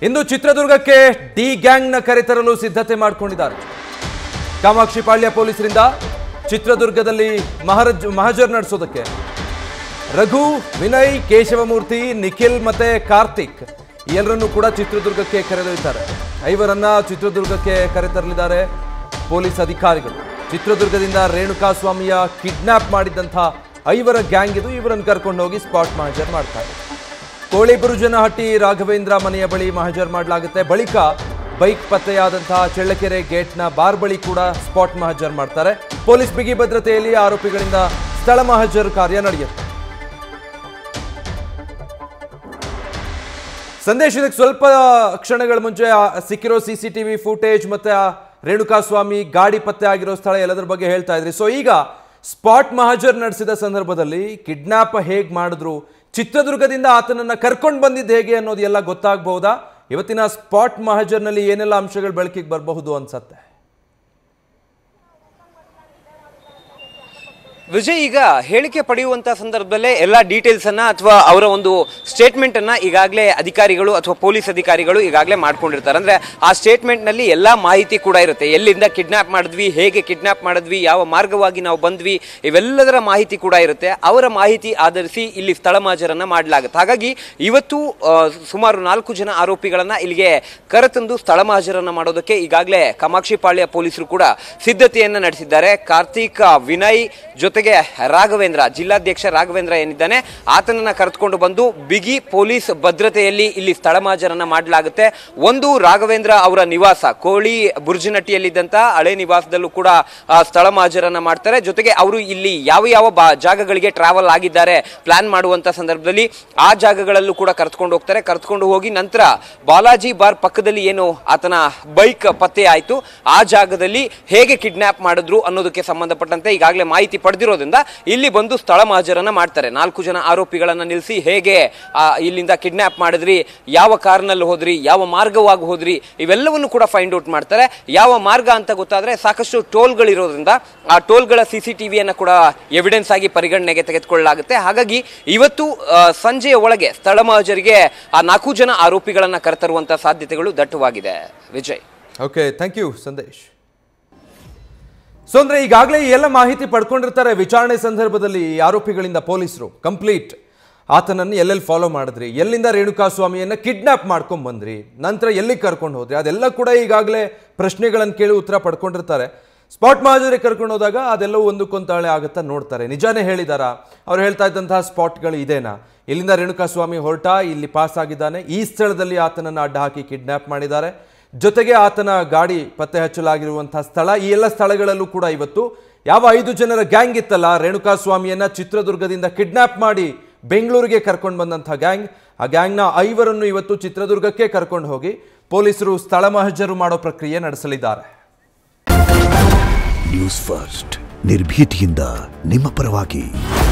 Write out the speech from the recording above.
ಇಂದು ಚಿತ್ರದುರ್ಗಕ್ಕೆ ಡಿ ಗ್ಯಾಂಗ್ನ ಕರೆತರಲು ಸಿದ್ಧತೆ ಮಾಡಿಕೊಂಡಿದ್ದಾರೆ ಕಾಮಾಕ್ಷಿ ಪಾಳ್ಯ ಪೊಲೀಸರಿಂದ ಚಿತ್ರದುರ್ಗದಲ್ಲಿ ಮಹಾರಾಜ್ ಮಹಜರ್ ನಡೆಸೋದಕ್ಕೆ ರಘು ವಿನಯ್ ಕೇಶವಮೂರ್ತಿ ನಿಖಿಲ್ ಮತ್ತೆ ಕಾರ್ತಿಕ್ ಈ ಎಲ್ಲರನ್ನೂ ಕೂಡ ಚಿತ್ರದುರ್ಗಕ್ಕೆ ಕರೆದೊಯ್ತಾರೆ ಐವರನ್ನ ಚಿತ್ರದುರ್ಗಕ್ಕೆ ಕರೆತರಲಿದ್ದಾರೆ ಪೊಲೀಸ್ ಅಧಿಕಾರಿಗಳು ಚಿತ್ರದುರ್ಗದಿಂದ ರೇಣುಕಾ ಸ್ವಾಮಿಯ ಕಿಡ್ನಾಪ್ ಮಾಡಿದ್ದಂಥ ಐವರ ಗ್ಯಾಂಗ್ ಇದು ಇವರನ್ನು ಕರ್ಕೊಂಡು ಹೋಗಿ ಸ್ಪಾಟ್ ಮಹಜರ್ ಮಾಡ್ತಾರೆ ಕೋಳಿ ಬುರುಜನಹಟ್ಟಿ ರಾಘವೇಂದ್ರ ಮನೆಯ ಬಳಿ ಮಹಜರ್ ಮಾಡಲಾಗುತ್ತೆ ಬಳಿಕ ಬೈಕ್ ಪತ್ತೆಯಾದಂತಹ ಚಳ್ಳಕೆರೆ ಗೇಟ್ನ ಬಾರ್ ಬಳಿ ಕೂಡ ಸ್ಪಾಟ್ ಮಹಜರ್ ಮಾಡ್ತಾರೆ ಪೊಲೀಸ್ ಬಿಗಿ ಭದ್ರತೆಯಲ್ಲಿ ಆರೋಪಿಗಳಿಂದ ಸ್ಥಳ ಮಹಜರ್ ಕಾರ್ಯ ನಡೆಯುತ್ತೆ ಸಂದೇಶ್ ಇದಕ್ಕೆ ಸ್ವಲ್ಪ ಕ್ಷಣಗಳ ಮುಂಚೆ ಆ ಸಿಕ್ಕಿರೋ ಸಿ ಸಿ ಟಿವಿ ಫುಟೇಜ್ ಮತ್ತೆ ಆ ರೇಣುಕಾ ಸ್ವಾಮಿ ಗಾಡಿ ಪತ್ತೆ ಆಗಿರೋ ಸ್ಥಳ ಎಲ್ಲದರ ಬಗ್ಗೆ ಹೇಳ್ತಾ ಇದ್ರಿ ಸೊ ಈಗ ಸ್ಪಾಟ್ ಮಹಜರ್ ನಡೆಸಿದ ಸಂದರ್ಭದಲ್ಲಿ ಕಿಡ್ನಾಪ್ ಹೇಗ್ ಮಾಡಿದ್ರು ಚಿತ್ರದುರ್ಗದಿಂದ ಆತನನ್ನ ಕರ್ಕೊಂಡು ಬಂದಿದ್ದು ಹೇಗೆ ಅನ್ನೋದು ಎಲ್ಲ ಗೊತ್ತಾಗಬಹುದಾ ಇವತ್ತಿನ ಸ್ಪಾಟ್ ಮಹಜರ್ನಲ್ಲಿ ಏನೆಲ್ಲ ಅಂಶಗಳು ಬೆಳಕಿಗೆ ಬರಬಹುದು ಅನ್ಸತ್ತೆ ವಿಜಯ್ ಈಗ ಹೇಳಿಕೆ ಪಡೆಯುವಂತ ಸಂದರ್ಭದಲ್ಲೇ ಎಲ್ಲ ಡೀಟೇಲ್ಸ್ ಅನ್ನ ಅಥವಾ ಅವರ ಒಂದು ಸ್ಟೇಟ್ಮೆಂಟ್ ಅನ್ನ ಈಗಾಗಲೇ ಅಧಿಕಾರಿಗಳು ಅಥವಾ ಪೊಲೀಸ್ ಅಧಿಕಾರಿಗಳು ಈಗಾಗಲೇ ಮಾಡ್ಕೊಂಡಿರ್ತಾರೆ ಅಂದ್ರೆ ಆ ಸ್ಟೇಟ್ಮೆಂಟ್ ನಲ್ಲಿ ಎಲ್ಲಾ ಮಾಹಿತಿ ಕೂಡ ಇರುತ್ತೆ ಎಲ್ಲಿಂದ ಕಿಡ್ನಾಪ್ ಮಾಡಿದ್ವಿ ಹೇಗೆ ಕಿಡ್ನಾಪ್ ಮಾಡಿದ್ವಿ ಯಾವ ಮಾರ್ಗವಾಗಿ ನಾವು ಬಂದ್ವಿ ಇವೆಲ್ಲದರ ಮಾಹಿತಿ ಕೂಡ ಇರುತ್ತೆ ಅವರ ಮಾಹಿತಿ ಆಧರಿಸಿ ಇಲ್ಲಿ ಸ್ಥಳ ಮಹಾಜರನ್ನ ಮಾಡಲಾಗುತ್ತೆ ಹಾಗಾಗಿ ಇವತ್ತು ಆ, ಸುಮಾರು ನಾಲ್ಕು ಜನ ಆರೋಪಿಗಳನ್ನ ಇಲ್ಲಿಗೆ ಕರೆತಂದು ಸ್ಥಳ ಮಹಾಜರನ್ನ ಮಾಡೋದಕ್ಕೆ ಈಗಾಗಲೇ ಕಾಮಾಕ್ಷಿ ಪಾಳ್ಯ ಪೊಲೀಸರು ಕೂಡ ಸಿದ್ಧತೆಯನ್ನ ನಡೆಸಿದ್ದಾರೆ ಕಾರ್ತಿಕ್ ವಿನಯ್ ಜೊತೆಗೆ ರಾಘವೇಂದ್ರ ಜಿಲ್ಲಾಧ್ಯಕ್ಷ ರಾಘವೇಂದ್ರ ಏನಿದ್ದಾನೆ ಆತನನ್ನ ಕರೆದುಕೊಂಡು ಬಂದು ಬಿಗಿ ಪೊಲೀಸ್ ಭದ್ರತೆಯಲ್ಲಿ ಇಲ್ಲಿ ಸ್ಥಳ ಮಹಾಜರನ್ನ ಮಾಡಲಾಗುತ್ತೆ ಒಂದು ರಾಘವೇಂದ್ರ ಅವರ ನಿವಾಸ ಕೋಳಿ ಬುರ್ಜಿನಟ್ಟಿಯಲ್ಲಿದ್ದಂತ ಹಳೆ ನಿವಾಸದಲ್ಲೂ ಕೂಡ ಆ, ಸ್ಥಳ ಮಹಾಜರನ್ನ ಮಾಡ್ತಾರೆ ಜೊತೆಗೆ ಅವರು ಇಲ್ಲಿ ಯಾವ ಯಾವ ಬಾ- ಜಾಗಗಳಿಗೆ ಟ್ರಾವೆಲ್ ಆಗಿದ್ದಾರೆ ಪ್ಲಾನ್ ಮಾಡುವಂತ ಸಂದರ್ಭದಲ್ಲಿ ಆ ಜಾಗಗಳಲ್ಲೂ ಕೂಡ ಕರೆದುಕೊಂಡು ಹೋಗ್ತಾರೆ ಕರೆದುಕೊಂಡು ಹೋಗಿ ನಂತರ ಬಾಲಾಜಿ ಬಾರ್ ಪಕ್ಕದಲ್ಲಿ ಏನು ಆತನ ಬೈಕ್ ಪತ್ತೆ ಆಯ್ತು ಆ ಜಾಗದಲ್ಲಿ ಹೇಗೆ ಕಿಡ್ನಾಪ್ ಮಾಡಿದ್ರು ಅನ್ನೋದಕ್ಕೆ ಸಂಬಂಧಪಟ್ಟಂತೆ ಈಗಾಗಲೇ ಮಾಹಿತಿ ಪಡೆದಿರೋದ್ರಿಂದ ಇಲ್ಲಿ ಬಂದು ಸ್ಥಳ ಮಹಾಜರನ್ನ ಮಾಡ್ತಾರೆ ನಾಲ್ಕು ಜನ ಆರೋಪಿಗಳನ್ನ ನಿಲ್ಲಿಸಿ ಹೇಗೆ ಆ, ಇಲ್ಲಿಂದ ಕಿಡ್ನಾಪ್ ಮಾಡಿದ್ರಿ ಯಾವ ಕಾರ್ನಲ್ಲಿ ಹೋದ್ರಿ ಯಾವ ಮಾರ್ಗವಾಗಿ ಹೋದ್ರಿ ಇವೆಲ್ಲವನ್ನು ಕೂಡ ಫೈಂಡ್ ಔಟ್ ಮಾಡ್ತಾರೆ ಯಾವ ಮಾರ್ಗ ಅಂತ ಗೊತ್ತಾದ್ರೆ ಸಾಕಷ್ಟು ಟೋಲ್ಗಳಿರೋದ್ರಿಂದ ಆ ಟೋಲ್ಗಳ ಸಿ ಸಿ ಟಿವಿಯನ್ನು ಕೂಡ ಎವಿಡೆನ್ಸ್ ಆಗಿ ಪರಿಗಣನೆಗೆ ತೆಗೆದುಕೊಳ್ಳಲಾಗುತ್ತೆ ಹಾಗಾಗಿ ಇವತ್ತು ಆ, ಸಂಜೆಯ ಒಳಗೆ ಸ್ಥಳ ಮಹಾಜರಿಗೆ ಆ ನಾಲ್ಕು ಜನ ಆರೋಪಿಗಳನ್ನ ಕರೆತರುವಂತ ಸಾಧ್ಯತೆಗಳು ದಟ್ಟವಾಗಿದೆ Vijay okay thank you Sandesh so ಅಂದ್ರೆ ಈಗಾಗಲೇ ಈ ಎಲ್ಲ ಮಾಹಿತಿ ಪಡ್ಕೊಂಡಿರ್ತಾರೆ ವಿಚಾರಣೆ ಸಂದರ್ಭದಲ್ಲಿ ಈ ಆರೋಪಿಗಳಿಂದ ಪೊಲೀಸರು ಕಂಪ್ಲೀಟ್ ಆತನನ್ನು ಎಲ್ಲೆಲ್ಲಿ ಫಾಲೋ ಮಾಡಿದ್ರಿ ಎಲ್ಲಿಂದ ರೇಣುಕಾ ಸ್ವಾಮಿಯನ್ನ ಕಿಡ್ನಾಪ್ ಮಾಡ್ಕೊಂಡ್ ಬಂದ್ರಿ ನಂತರ ಎಲ್ಲಿಗೆ ಕರ್ಕೊಂಡು ಹೋದ್ರಿ ಅದೆಲ್ಲ ಕೂಡ ಈಗಾಗಲೇ ಪ್ರಶ್ನೆಗಳನ್ನು ಕೇಳಿ ಉತ್ತರ ಪಡ್ಕೊಂಡಿರ್ತಾರೆ ಸ್ಪಾಟ್ ಮಹಾಜರಿಗೆ ಕರ್ಕೊಂಡು ಹೋದಾಗ ಅದೆಲ್ಲವೂ ಒಂದಕ್ಕೊಂತಾಳೆ ಆಗುತ್ತಾ ನೋಡ್ತಾರೆ ನಿಜಾನೇ ಹೇಳಿದಾರಾ ಅವ್ರು ಹೇಳ್ತಾ ಇದ್ದಂತಹ ಸ್ಪಾಟ್ಗಳು ಇದೇನಾ ಇಲ್ಲಿಂದ ರೇಣುಕಾ ಸ್ವಾಮಿ ಹೊರಟ ಇಲ್ಲಿ ಪಾಸ್ ಆಗಿದ್ದಾನೆ ಈ ಸ್ಥಳದಲ್ಲಿ ಆತನನ್ನು ಅಡ್ಡ ಹಾಕಿ ಕಿಡ್ನಾಪ್ ಮಾಡಿದ್ದಾರೆ ಜೊತೆಗೆ ಆತನ ಗಾಡಿ ಪತ್ತೆ ಹಚ್ಚಲಾಗಿರುವಂತಹ ಸ್ಥಳ ಈ ಎಲ್ಲ ಸ್ಥಳಗಳಲ್ಲೂ ಕೂಡ ಇವತ್ತು ಯಾವ ಐದು ಜನರ ಗ್ಯಾಂಗ್ ಇತ್ತಲ್ಲ ರೇಣುಕಾ ಸ್ವಾಮಿಯನ್ನ ಚಿತ್ರದುರ್ಗದಿಂದ ಕಿಡ್ನಾಪ್ ಮಾಡಿ ಬೆಂಗಳೂರಿಗೆ ಕರ್ಕೊಂಡು ಬಂದಂತಹ ಗ್ಯಾಂಗ್ ಆ ಗ್ಯಾಂಗ್ನ ಐವರನ್ನು ಇವತ್ತು ಚಿತ್ರದುರ್ಗಕ್ಕೆ ಕರ್ಕೊಂಡು ಹೋಗಿ ಪೊಲೀಸರು ಸ್ಥಳ ಮಹಜರು ಮಾಡೋ ಪ್ರಕ್ರಿಯೆ ನಡೆಸಲಿದ್ದಾರೆ ನ್ಯೂಸ್ ಫಸ್ಟ್ ನಿರ್ಭೀತಿಯಿಂದ ನಿಮ್ಮ ಪರವಾಗಿ